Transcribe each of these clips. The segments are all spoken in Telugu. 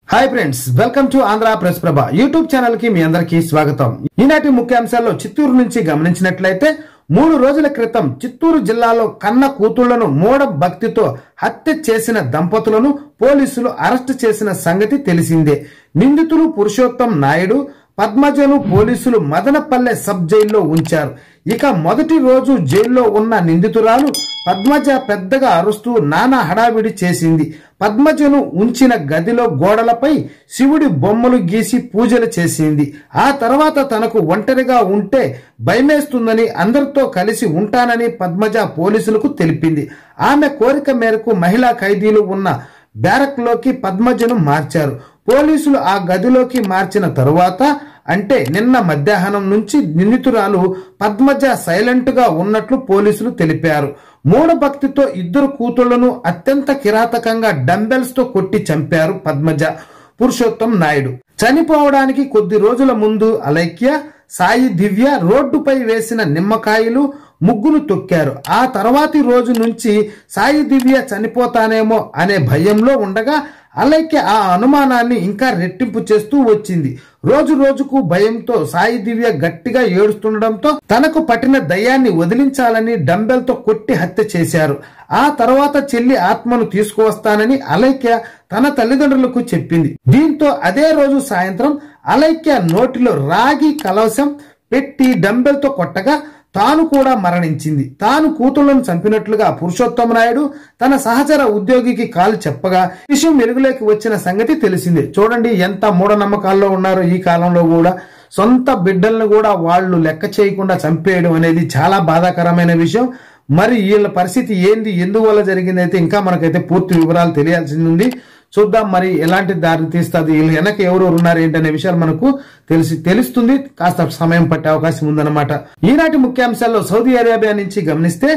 hi friends welcome to Andhra press Prabha YouTube channel కి మీ అందరికీ స్వాగతం ఈనాటి ముఖ్యాంశాల్లో చిత్తూరు నుంచి గమనించినట్లయితే మూడు రోజుల క్రితం చిత్తూరు జిల్లాలో కన్న కూతుళ్లను మూఢ భక్తితో హత్య చేసిన దంపతులను పోలీసులు అరెస్టు చేసిన సంగతి తెలిసిందే నిందితులు పురుషోత్తం నాయుడు పద్మజను పోలీసులు మదనపల్లె సబ్ జైల్లో ఉంచారు ఇక మొదటి రోజు జైల్లో ఉన్న నిందితురాలు పద్మజ పెద్దగా అరుస్తూ నానా హడావిడి చేసింది పద్మజను ఉంచిన గదిలో గోడలపై శివుడి బొమ్మలు గీసి పూజలు చేసింది ఆ తర్వాత తనకు ఒంటరిగా ఉంటే భయమేస్తుందని అందరితో కలిసి ఉంటానని పద్మజ పోలీసులకు తెలిపింది ఆమె కోరిక మేరకు మహిళా ఖైదీలు ఉన్న బ్యారక్ లోకి పద్మజను మార్చారు పోలీసులు ఆ గదిలోకి మార్చిన తరువాత అంటే నిన్న మధ్యాహ్నం నుంచి నిందితురాలు పద్మజ సైలెంట్ గా ఉన్నట్లు పోలీసులు తెలిపారు మూఢభక్తితో ఇద్దరు కూతుళ్లను అత్యంత కిరాతకంగా డంబెల్స్ తో కొట్టి చంపారు పద్మజ పురుషోత్తం నాయుడు చనిపోవడానికి కొద్ది రోజుల ముందు అలైక్య సాయి దివ్య రోడ్డుపై వేసిన నిమ్మకాయలు ముగ్గులు తొక్కారు ఆ తర్వాతి రోజు నుంచి సాయి దివ్య చనిపోతానేమో అనే భయంలో ఉండగా అలైక్య ఆ అనుమానాన్ని ఇంకా రెట్టింపు చేస్తూ వచ్చింది రోజు రోజుకు భయంతో సాయి దివ్య గట్టిగా ఏడుస్తుండటంతో తనకు పట్టిన దయ్యాన్ని వదిలించాలని డంబెల్తో కొట్టి హత్య చేశారు ఆ తర్వాత చెల్లి ఆత్మను తీసుకువస్తానని అలైక్య తన తల్లిదండ్రులకు చెప్పింది దీంతో అదే రోజు సాయంత్రం అలైక్య నోటిలో రాగి కలవశం పెట్టి డంబెల్తో కొట్టగా తాను కూడా మరణించింది తాను కూతుళ్లను చంపినట్లుగా పురుషోత్తమ నాయుడు తన సహచర ఉద్యోగికి కాలు చెప్పగా విషయం వెలుగులోకి వచ్చిన సంగతి తెలిసిందే చూడండి ఎంత మూఢనమ్మకాల్లో ఉన్నారో ఈ కాలంలో కూడా సొంత బిడ్డలను కూడా వాళ్ళు లెక్క చేయకుండా చంపేయడం అనేది చాలా బాధాకరమైన విషయం మరి వీళ్ళ పరిస్థితి ఏంది ఎందువల్ల జరిగింది అయితే ఇంకా మనకైతే పూర్తి వివరాలు తెలియాల్సి ఉంది చూద్దాం మరి ఎలాంటి దారి తీస్తుంది వీళ్ళు వెనక ఎవరెవరు ఉన్నారు ఏంటనే విషయాలు మనకు తెలిసి తెలుస్తుంది కాస్త సమయం పట్టే అవకాశం ఉందన్నమాట ఈనాటి ముఖ్యాంశాల్లో సౌదీ అరేబియా నుంచి గమనిస్తే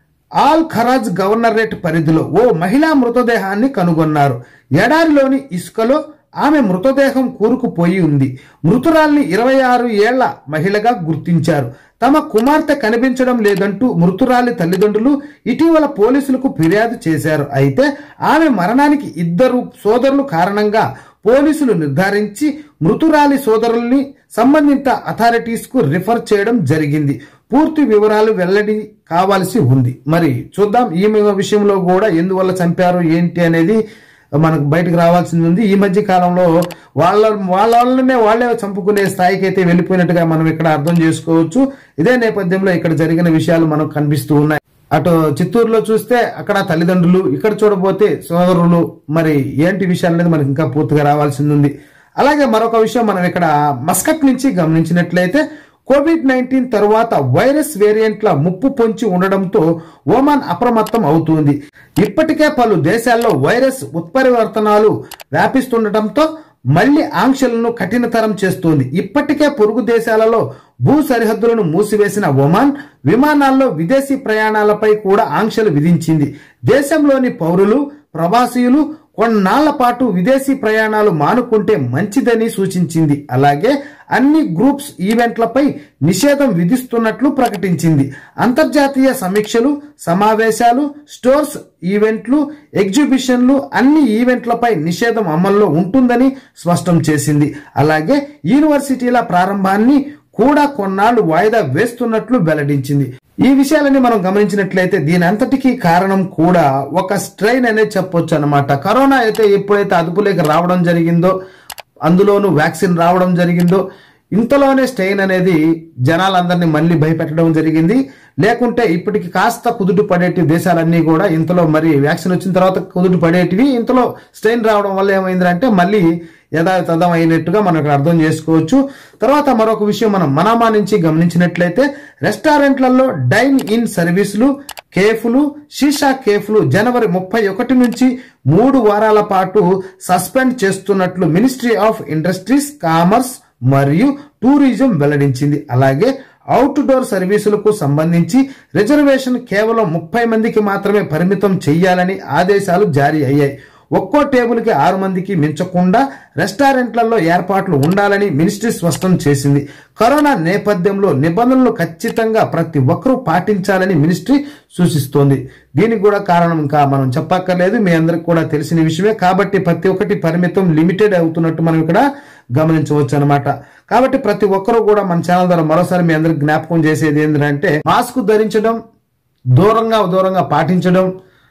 ఆల్ ఖరాజ్ గవర్నరేట్ పరిధిలో ఓ మహిళా మృతదేహాన్ని కనుగొన్నారు ఎడారిలోని ఇసుకలో ఆమె మృతదేహం కూరుకుపోయి ఉంది మృతురాల్ని ఇరవై ఆరు ఏళ్ల మహిళగా గుర్తించారు తమ కుమార్తె కనిపించడం లేదంటూ మృతురాలి తల్లిదండ్రులు ఇటీవల పోలీసులకు ఫిర్యాదు చేశారు అయితే ఆమె మరణానికి ఇద్దరు సోదరులు కారణంగా పోలీసులు నిర్ధారించి మృతురాలి సోదరుల్ని సంబంధిత అథారిటీస్ కు రిఫర్ చేయడం జరిగింది పూర్తి వివరాలు వెల్లడి కావాల్సి ఉంది మరి చూద్దాం ఈమె విషయంలో కూడా ఎందువల్ల చంపారు ఏంటి అనేది మనకు బయటకు రావాల్సింది ఉంది ఈ మధ్య కాలంలో వాళ్ళ వాళ్ళ వాళ్ళనే వాళ్ళే చంపుకునే స్థాయికి అయితే వెళ్ళిపోయినట్టుగా మనం ఇక్కడ అర్థం చేసుకోవచ్చు ఇదే నేపథ్యంలో ఇక్కడ జరిగిన విషయాలు మనకు కనిపిస్తూ ఉన్నాయి అటు చిత్తూరులో చూస్తే అక్కడ తల్లిదండ్రులు ఇక్కడ చూడబోతే సోదరులు మరి ఏంటి విషయాలు అనేది మనకి ఇంకా పూర్తిగా రావాల్సింది ఉంది అలాగే మరొక విషయం మనం ఇక్కడ మస్కట్ నుంచి గమనించినట్లయితే కోవిడ్ నైన్టీన్ తరువాత వైరస్ వేరియంట్ల ముప్పు పొంచి ఉండడంతో ఓమాన్ అప్రమత్తం అవుతుంది ఇప్పటికే పలు దేశాల్లో వైరస్ ఉత్పరివర్తనాలు వ్యాపిస్తుండటంతో మళ్లీ ఆంక్షలను కఠినతరం చేస్తోంది ఇప్పటికే పొరుగు దేశాలలో భూ సరిహద్దులను మూసివేసిన ఒమాన్ విమానాల్లో విదేశీ ప్రయాణాలపై కూడా ఆంక్షలు విధించింది దేశంలోని పౌరులు ప్రవాసీయులు కొన్నాళ్ల పాటు విదేశీ ప్రయాణాలు మానుకుంటే మంచిదని సూచించింది అలాగే అన్ని గ్రూప్స్ ఈవెంట్లపై నిషేధం విధిస్తున్నట్లు ప్రకటించింది అంతర్జాతీయ సమీక్షలు సమావేశాలు స్టోర్స్ ఈవెంట్లు ఎగ్జిబిషన్లు అన్ని ఈవెంట్లపై నిషేధం అమల్లో ఉంటుందని స్పష్టం చేసింది అలాగే యూనివర్సిటీల ప్రారంభాన్ని కూడా కొన్నాళ్లు వాయిదా వేస్తున్నట్లు వెల్లడించింది ఈ విషయాలని మనం గమనించినట్లయితే దీని అంతటికీ కారణం కూడా ఒక స్ట్రెయిన్ అనేది చెప్పొచ్చు అనమాట కరోనా అయితే ఎప్పుడైతే అదుపులోకి రావడం జరిగిందో అందులోనూ వ్యాక్సిన్ రావడం జరిగిందో ఇంతలోనే స్టెయిన్ అనేది జనాలందరినీ మళ్ళీ భయపెట్టడం జరిగింది లేకుంటే ఇప్పటికి కాస్త కుదుట పడేటి దేశాలన్నీ కూడా ఇంతలో మరి వ్యాక్సిన్ వచ్చిన తర్వాత కుదుట పడేటివి ఇంతలో స్టెయిన్ రావడం వల్ల ఏమైందంటే మళ్ళీ యథాతథం అయినట్టుగా మనం ఇక్కడ అర్థం చేసుకోవచ్చు తర్వాత మరొక విషయం మనం మనామా నుంచి గమనించినట్లయితే రెస్టారెంట్లలో డైన్ ఇన్ సర్వీసులు కేఫ్లు షీషా కేఫ్లు జనవరి ముప్పై ఒకటి నుంచి మూడు వారాల పాటు సస్పెండ్ చేస్తున్నట్లు మినిస్ట్రీ ఆఫ్ ఇండస్ట్రీస్ కామర్స్ మరియు టూరిజం వెల్లడించింది అలాగే అవుట్డోర్ సర్వీసులకు సంబంధించి రిజర్వేషన్ కేవలం ముప్పై మందికి మాత్రమే పరిమితం చేయాలని ఆదేశాలు జారీ అయ్యాయి ఒక్కో టేబుల్కి ఆరు మందికి మించకుండా రెస్టారెంట్లలో ఏర్పాట్లు ఉండాలని మినిస్ట్రీ స్పష్టం చేసింది కరోనా నేపథ్యంలో నిబంధనలు ఖచ్చితంగా ప్రతి ఒక్కరూ పాటించాలని మినిస్ట్రీ సూచిస్తోంది దీనికి కూడా కారణం ఇంకా మనం చెప్పక్కర్లేదు మీ అందరికి కూడా తెలిసిన విషయమే కాబట్టి ప్రతి ఒక్కటి పరిమితం లిమిటెడ్ అవుతున్నట్టు మనం ఇక్కడ గమనించవచ్చు అనమాట కాబట్టి ప్రతి ఒక్కరూ కూడా మన ఛానల్ ద్వారా మరోసారి మీ అందరికి జ్ఞాపకం చేసేది ఏంటంటే మాస్క్ ధరించడం దూరంగా దూరంగా పాటించడం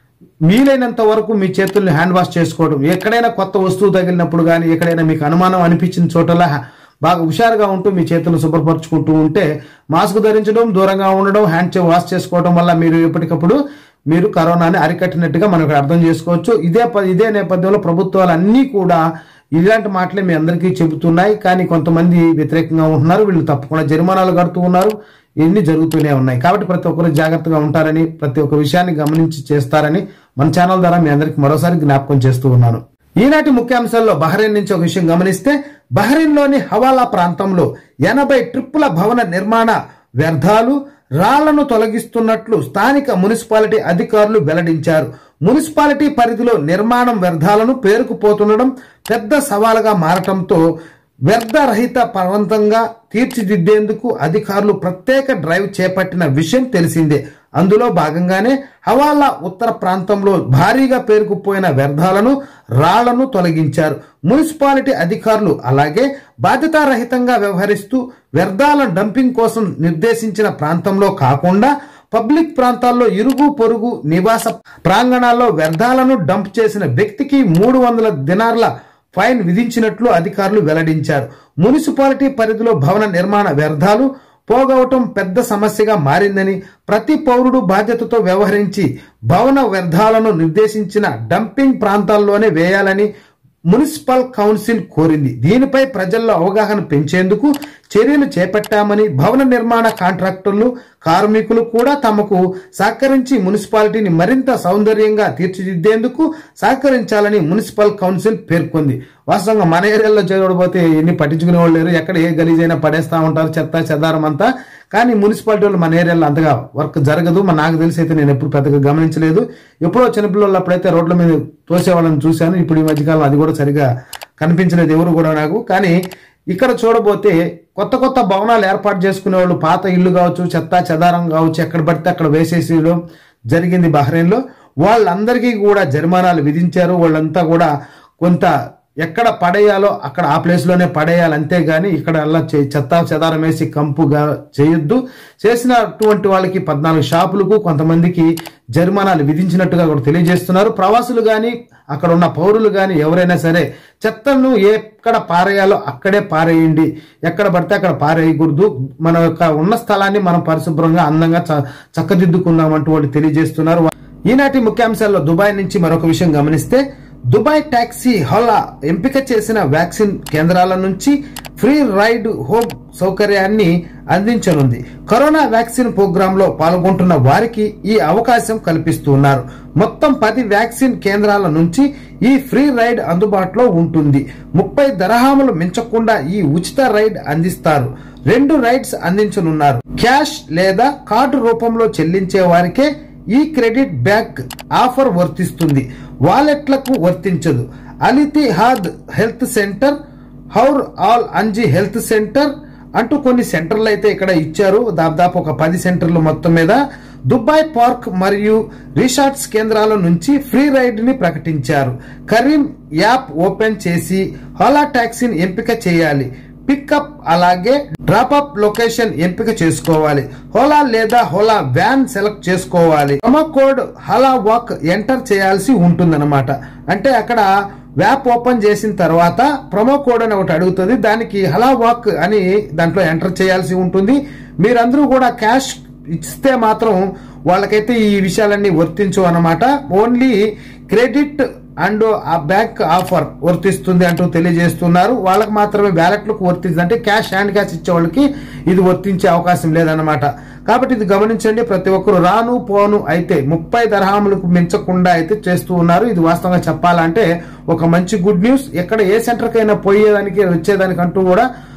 వీలైనంత వరకు మీ చేతుల్ని హ్యాండ్ వాష్ చేసుకోవడం ఎక్కడైనా కొత్త వస్తువు తగిలినప్పుడు కానీ ఎక్కడైనా మీకు అనుమానం అనిపించిన చోటలా బాగా హుషారుగా ఉంటూ మీ చేతులను శుభ్రపరచుకుంటూ ఉంటే మాస్క్ ధరించడం దూరంగా ఉండడం హ్యాండ్ వాష్ చేసుకోవడం వల్ల మీరు ఎప్పటికప్పుడు మీరు కరోనాని అరికట్టినట్టుగా మనం ఇక్కడ అర్థం చేసుకోవచ్చు ఇదే ప- ఇదే నేపథ్యంలో ప్రభుత్వాలు అన్నీ కూడా ఇలాంటి మాటలే మీ అందరికీ చెబుతున్నాయి కానీ కొంతమంది వ్యతిరేకంగా ఉంటున్నారు వీళ్ళు తప్పకుండా జరిమానాలు కడుతూ ఉన్నారు ఇవన్నీ జరుగుతూనే ఉన్నాయి కాబట్టి ప్రతి ఒక్కరు జాగ్రత్తగా ఉంటారని ప్రతి ఒక్క విషయాన్ని గమనించి చేస్తారని మన ఛానల్ ద్వారా మీ అందరికి మరోసారి జ్ఞాపకం చేస్తూ ఉన్నాను ఈనాటి ముఖ్యాంశాల్లో బహ్రెయిన్ నుంచి ఒక విషయం గమనిస్తే బహ్రెయిన్లోని హవాలా ప్రాంతంలో ఎనభై ట్రిప్పుల భవన నిర్మాణ వ్యర్థాలు రాళ్లను తొలగిస్తున్నట్లు స్థానిక మున్సిపాలిటీ అధికారులు వెల్లడించారు మున్సిపాలిటీ పరిధిలో నిర్మాణం వ్యర్థాలను పేరుకుపోతుండడం పెద్ద సవాలుగా మారటంతో వ్యర్థరహిత పర్వంతంగా తీర్చిదిద్దేందుకు అధికారులు ప్రత్యేక డ్రైవ్ చేపట్టిన విషయం తెలిసిందే అందులో భాగంగానే హవాలా ఉత్తర ప్రాంతంలో భారీగా పేరుకుపోయిన వ్యర్థాలను రాళ్లను తొలగించారు మున్సిపాలిటీ అధికారులు అలాగే బాధ్యతారహితంగా వ్యవహరిస్తూ వ్యర్థాల డంపింగ్ కోసం నిర్దేశించిన ప్రాంతంలో కాకుండా పబ్లిక్ ప్రాంతాల్లో ఇరుగు పొరుగు నివాస ప్రాంగణాల్లో వ్యర్థాలను డంప్ చేసిన వ్యక్తికి మూడు వందల దినార్ల ఫైన్ విధించినట్లు అధికారులు వెల్లడించారు మున్సిపాలిటీ పరిధిలో భవన నిర్మాణ వ్యర్థాలు పోగవటం పెద్ద సమస్యగా మారిందని ప్రతి పౌరుడు బాధ్యతతో వ్యవహరించి భవన వ్యర్థాలను నిర్దేశించిన డంపింగ్ ప్రాంతాల్లోనే వేయాలని మున్సిపల్ కౌన్సిల్ కోరింది దీనిపై ప్రజల్లో అవగాహన పెంచేందుకు చర్యలు చేపట్టామని భవన నిర్మాణ కాంట్రాక్టర్లు కార్మికులు కూడా తమకు సహకరించి మున్సిపాలిటీని మరింత సౌందర్యంగా తీర్చిదిద్దేందుకు సహకరించాలని మున్సిపల్ కౌన్సిల్ పేర్కొంది వాస్తవంగా మన ఏరియాలో చూడబోతే ఎన్ని పట్టించుకునే వాళ్ళు లేరు ఎక్కడ ఏ గలీజైనా పడేస్తా ఉంటారు చెత్త చెదారం అంతా కానీ మున్సిపాలిటీ వాళ్ళు మన ఏరియాలో అంతగా వర్క్ జరగదు మన నాకు తెలిసి అయితే నేను ఎప్పుడు పెద్దగా గమనించలేదు ఎప్పుడో చిన్నపిల్లలు అప్పుడైతే రోడ్ల మీద తోసే వాళ్ళని చూశాను ఇప్పుడు ఈ మధ్యకాలం అది కూడా సరిగా కనిపించలేదు ఎవరు కూడా నాకు కానీ ఇక్కడ చూడబోతే కొత్త కొత్త భవనాలు ఏర్పాటు చేసుకునే వాళ్ళు పాత ఇల్లు కావచ్చు చెత్త చెదారం కావచ్చు ఎక్కడ పడితే అక్కడ వేసేసేయడం జరిగింది బహ్రెయిన్లో వాళ్ళందరికీ కూడా జరిమానాలు విధించారు వాళ్ళంతా కూడా కొంత ఎక్కడ పడేయాలో అక్కడ ఆ ప్లేస్లోనే పడేయాలి అంతేగాని ఇక్కడ అలా చే- చెత్త చెదారం వేసి కంపుగా చేయొద్దు చేసినటువంటి వాళ్ళకి పద్నాలుగు షాపులకు కొంతమందికి జరిమానాలు విధించినట్టుగా కూడా తెలియజేస్తున్నారు ప్రవాసులు కానీ అక్కడ ఉన్న పౌరులు కానీ ఎవరైనా సరే చెత్తను ఎక్కడ పారేయాలో అక్కడే పారేయండి ఎక్కడ పడితే అక్కడ పారేయకూడదు మన యొక్క ఉన్న స్థలాన్ని మనం పరిశుభ్రంగా అందంగా చ- చక్కదిద్దుకుందామంటూ వాళ్ళు తెలియజేస్తున్నారు ఈనాటి ముఖ్యాంశాల్లో దుబాయ్ నుంచి మరొక విషయం గమనిస్తే దుబాయ్ టాక్సీ హోలా ఎంపిక చేసిన వ్యాక్సిన్ కేంద్రాల నుంచి ఫ్రీ రైడ్ హోమ్ సౌకర్యాన్ని అందించనుంది కరోనా వ్యాక్సిన్ ప్రోగ్రామ్ లో పాల్గొంటున్న వారికి ఈ అవకాశం కల్పిస్తున్నారు మొత్తం పది వ్యాక్సిన్ కేంద్రాల నుంచి ఈ ఫ్రీ రైడ్ అందుబాటులో ఉంటుంది ముప్పై దరహాములు మించకుండా ఈ ఉచిత రైడ్ అందిస్తారు రెండు రైడ్స్ అందించనున్నారు క్యాష్ లేదా కార్డు రూపంలో చెల్లించే వారికే ఈ క్రెడిట్ బ్యాక్ ఆఫర్ వర్తిస్తుంది వాలెట్లకు వర్తించదు Al Ittihad health centre Hor Al Anz health centre అంటూ కొన్ని సెంటర్లు అయితే ఇక్కడ ఇచ్చారు దాదాపు ఒక పది సెంటర్లు మొత్తం మీద దుబాయ్ పార్క్ మరియు రిసార్ట్స్ కేంద్రాల నుంచి ఫ్రీ రైడ్ ని ప్రకటించారు కరీం యాప్ ఓపెన్ చేసి హోలా టాక్సీని ఎంపిక చేయాలి పికప్ అలాగే డ్రాప్ అప్ లొకేషన్ ఎంపిక చేసుకోవాలి హోలా లేదా హోలా వ్యాన్ సెలెక్ట్ చేసుకోవాలి promo code Hala walk enter చేయాల్సి ఉంటుందన్నమాట అంటే అక్కడ వ్యాప్ ఓపెన్ చేసిన తర్వాత ప్రొమో కోడ్ అని ఒకటి అడుగుతుంది దానికి హలా వాక్ అని దాంట్లో ఎంటర్ చేయాల్సి ఉంటుంది మీరందరూ కూడా క్యాష్ ఇస్తే మాత్రం వాళ్ళకైతే ఈ విషయాలన్నీ వర్తించు అన్నమాట ఓన్లీ క్రెడిట్ అండ్ ఆ బ్యాంక్ ఆఫర్ వర్తిస్తుంది అంటూ తెలియజేస్తున్నారు వాళ్ళకి మాత్రమే బ్యాలెట్లకు వర్తిస్తుంది అంటే క్యాష్ హ్యాండ్ క్యాష్ ఇచ్చే వాళ్ళకి ఇది వర్తించే అవకాశం లేదన్నమాట కాబట్టి ఇది గమనించండి ప్రతి ఒక్కరు రాను పోను అయితే ముప్పై దరహాములకు మించకుండా అయితే చేస్తూ ఉన్నారు ఇది వాస్తవంగా చెప్పాలంటే ఒక మంచి గుడ్ న్యూస్ ఎక్కడ ఏ సెంటర్కైనా పోయేదానికి వచ్చేదానికి అంటూ కూడా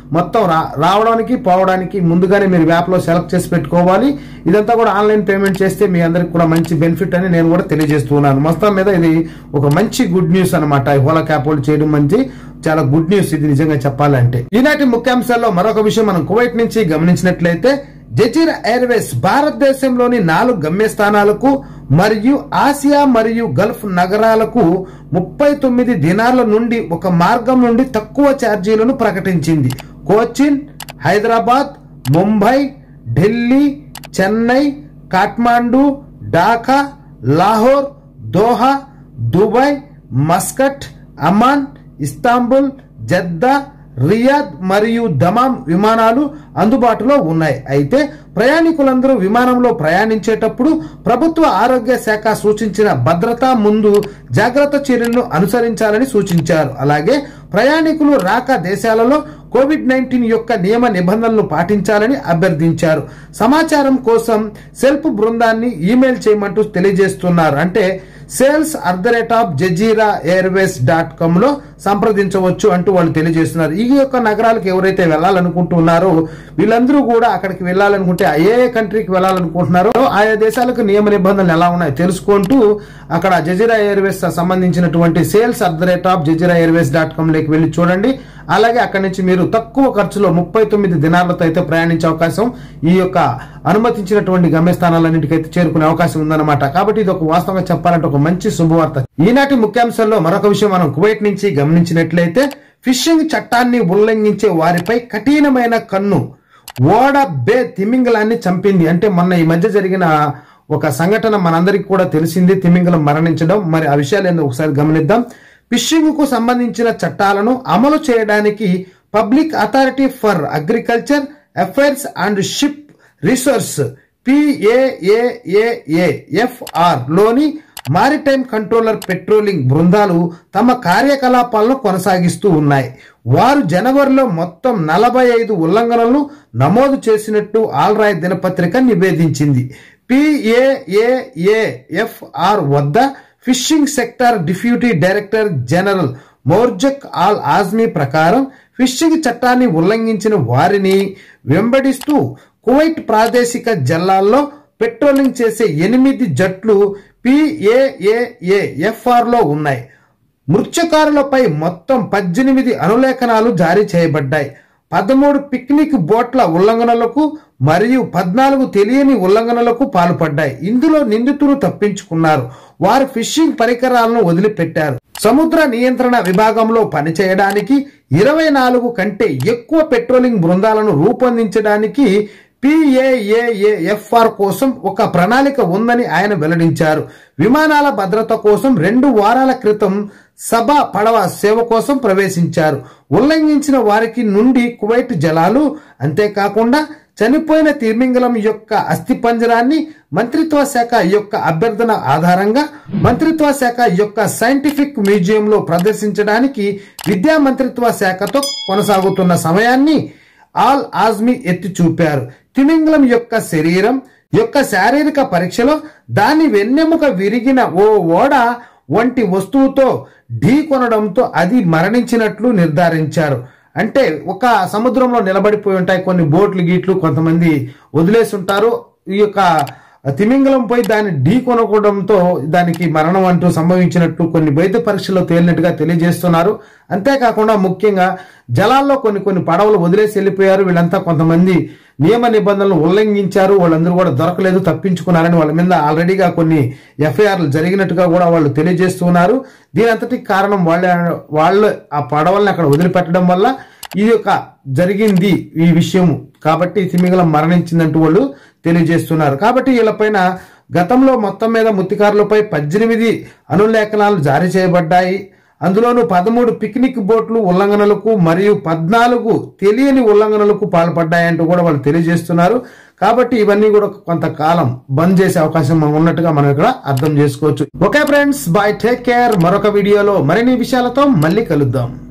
మొత్తం రా- రావడానికి పోవడానికి ముందుగానే మీరు యాప్ లో సెలెక్ట్ చేసి పెట్టుకోవాలి ఇదంతా కూడా ఆన్లైన్ పేమెంట్ చేస్తే మీ అందరికి కూడా మంచి బెనిఫిట్ అని నేను కూడా తెలియజేస్తున్నాను మొత్తం మీద ఇది ఒక మంచి గుడ్ న్యూస్ అనమాట హోలా క్యాప్ వాళ్ళు చేయడం మంచి చాలా గుడ్ న్యూస్ ఇది నిజంగా చెప్పాలంటే ఈనాటి ముఖ్యాంశాల్లో మరొక విషయం మనం కువైట్ నుంచి గమనించినట్లయితే జజీరా ఎయిర్వేస్ భారతదేశంలోని నాలుగు గమ్యస్థానాలకు మరియు ఆసియా మరియు గల్ఫ్ నగరాలకు ముప్పై తొమ్మిది దినాల నుండి ఒక మార్గం నుండి తక్కువ ఛార్జీలను ప్రకటించింది Cochin Hyderabad Mumbai Delhi Chennai Kathmandu Dhaka Lahore Doha Dubai Muscat Amman Istanbul Jeddah Riyadh మరియు దమాం విమానాలు అందుబాటులో ఉన్నాయి అయితే ప్రయాణికులందరూ విమానంలో ప్రయాణించేటప్పుడు ప్రభుత్వ ఆరోగ్య శాఖ సూచించిన భద్రతా ముందు జాగ్రత్త చర్యలను అనుసరించాలని సూచించారు అలాగే ప్రయాణికులు రాక దేశాలలో కోవిడ్ నైన్టీన్ యొక్క నియమ నిబంధనలు పాటించాలని అభ్యర్థించారు సమాచారం కోసం సెల్ఫ్ బృందాన్ని ఈమెయిల్ చేయమంటూ తెలియజేస్తున్నారు అంటే sales at the rate of Jazeera Airways dot com లో సంప్రదించవచ్చు అంటూ వాళ్ళు తెలియజేస్తున్నారు ఈ యొక్క నగరాలకు ఎవరైతే వెళ్ళాలనుకుంటున్నారో వీళ్ళందరూ కూడా అక్కడికి వెళ్ళాలనుకుంటే ఏ ఏ కంట్రీకి వెళ్ళాలనుకుంటున్నారో ఆయా దేశాలకు నియమ నిబంధనలు ఎలా ఉన్నాయో తెలుసుకుంటూ అక్కడ జజీరా ఎయిర్వేస్ సంబంధించినటువంటి sales at the rate of Jazeera Airways dot com లోకి వెళ్ళి చూడండి అలాగే అక్కడి నుంచి మీరు తక్కువ ఖర్చులో ముప్పై తొమ్మిది దినాలతో అయితే ప్రయాణించే అవకాశం ఈ యొక్క అనుమతించినటువంటి గమ్యస్థానాలన్నింటికైతే చేరుకునే అవకాశం ఉందన్నమాట కాబట్టి ఇది ఒక వాస్తవంగా చెప్పాలంటే ఒక మంచి శుభవార్త ఈనాటి ముఖ్యాంశాల్లో మరొక విషయం మనం కువైట్ నుంచి గమనించినట్లయితే ఫిషింగ్ చట్టాన్ని ఉల్లంఘించే వారిపై కఠినమైన కన్ను ఓడ బే తిమింగలాన్ని చంపింది అంటే మొన్న ఈ మధ్య జరిగిన ఒక సంఘటన మనందరికి కూడా తెలిసింది తిమింగలం మరణించడం మరి ఆ విషయాలు ఏందో ఒకసారి గమనిద్దాం ఫిషింగ్ కు సంబంధించిన చట్టాలను అమలు చేయడానికి public authority for agriculture affairs and షిప్ రిసోర్స్ పిఏఏఏఎఫ్ఆర్ లోని మారిటైమ్ కంట్రోలర్ పెట్రోలింగ్ బృందాలు తమ కార్యకలాపాలను కొనసాగిస్తూ ఉన్నాయి వారు జనవరిలో మొత్తం నలభై ఐదు ఉల్లంఘనలను నమోదు చేసినట్టు ఆల్రాయ్ దినపత్రిక నివేదించింది పిఏఏఏఎఫ్ఆర్ వద్ద fishing sector deputy director general Marzouq Al Azmi ప్రకారం ఫిషింగ్ చట్టాన్ని ఉల్లంఘించిన వారిని వెంబడిస్తూ కువైట్ ప్రాదేశిక జల్లాల్లో పెట్రోలింగ్ చేసే ఎనిమిది జట్లు పిఏఏఏఎఫ్ఆర్ లో ఉన్నాయి మృత్యకారులపై మొత్తం పద్దెనిమిది అనులేఖనాలు జారీ చేయబడ్డాయి పదమూడు పిక్నిక్ బోట్ల ఉల్లంఘనలకు మరియు పద్నాలుగు తెలియని ఉల్లంఘనలకు పాల్పడ్డాయి ఇందులో నిందితులు తప్పించుకున్నారు వారు ఫిషింగ్ పరికరాలను వదిలిపెట్టారు సముద్ర నియంత్రణ విభాగంలో పనిచేయడానికి ఇరవై నాలుగు కంటే ఎక్కువ పెట్రోలింగ్ బృందాలను రూపొందించడానికి పిఏఏఏఎఫ్ఆర్ కోసం ఒక ప్రణాళిక ఉందని ఆయన వెల్లడించారు విమానాల భద్రత కోసం రెండు వారాల క్రితం సభ పడవ సేవ కోసం ప్రవేశించారు ఉల్లంఘించిన వారికి నుండి కువైట్ జలాలు అంతేకాకుండా చనిపోయిన తిమింగలం యొక్క అస్థిపంజరాన్ని మంత్రిత్వ శాఖ యొక్క అభ్యర్థన ఆధారంగా మంత్రిత్వ శాఖ యొక్క సైంటిఫిక్ మ్యూజియంలో ప్రదర్శించడానికి విద్యా మంత్రిత్వ శాఖతో కొనసాగుతున్న సమయాన్ని ఆల్ ఆజ్మీ ఎత్తి చూపారు తిమింగలం యొక్క శరీరం యొక్క శారీరక పరీక్షలో దాని వెన్నెముక విరిగిన ఓ ఓడ వంటి వస్తువుతో ఢీ కొనడంతో అది మరణించినట్లు నిర్ధారించారు అంటే ఒక సముద్రంలో నిలబడిపోయి ఉంటాయి కొన్ని బోట్లు గీట్లు కొంతమంది వదిలేసి ఉంటారు ఈ యొక్క తిమింగలం పోయి దాన్ని ఢీ కొనకూడంతో దానికి మరణం అంటూ సంభవించినట్టు కొన్ని వైద్య పరీక్షల్లో తేలినట్టుగా తెలియజేస్తున్నారు అంతేకాకుండా ముఖ్యంగా జలాల్లో కొన్ని కొన్ని పడవలు వదిలేసి వెళ్ళిపోయారు వీళ్ళంతా కొంతమంది నియమ నిబంధనలు ఉల్లంఘించారు వాళ్ళందరూ కూడా దొరకలేదు తప్పించుకున్నారని వాళ్ళ మీద ఆల్రెడీగా కొన్ని ఎఫ్ఐఆర్లు జరిగినట్టుగా కూడా వాళ్ళు తెలియజేస్తున్నారు దీని అంతటికి కారణం వాళ్ళ వాళ్ళు ఆ పడవల్ని అక్కడ వదిలిపెట్టడం వల్ల ఇది యొక్క జరిగింది ఈ విషయం కాబట్టి తిమింగలం మరణించిందంటూ వాళ్ళు తెలియజేస్తున్నారు కాబట్టి వీళ్ళపైన గతంలో మొత్తం మీద ముత్తికారులపై పద్దెనిమిది అనులేఖనాలు జారీ చేయబడ్డాయి అందులోనూ పదమూడు పిక్నిక్ బోట్లు ఉల్లంఘనలకు మరియు పద్నాలుగు తెలియని ఉల్లంఘనలకు పాల్పడ్డాయంటూ కూడా వాళ్ళు తెలియజేస్తున్నారు కాబట్టి ఇవన్నీ కూడా కొంతకాలం బంద్ చేసే అవకాశం ఉన్నట్టుగా మనం ఇక్కడ అర్థం చేసుకోవచ్చు okay friends bye take care మరొక వీడియోలో మరిన్ని విషయాలతో మళ్ళీ కలుద్దాం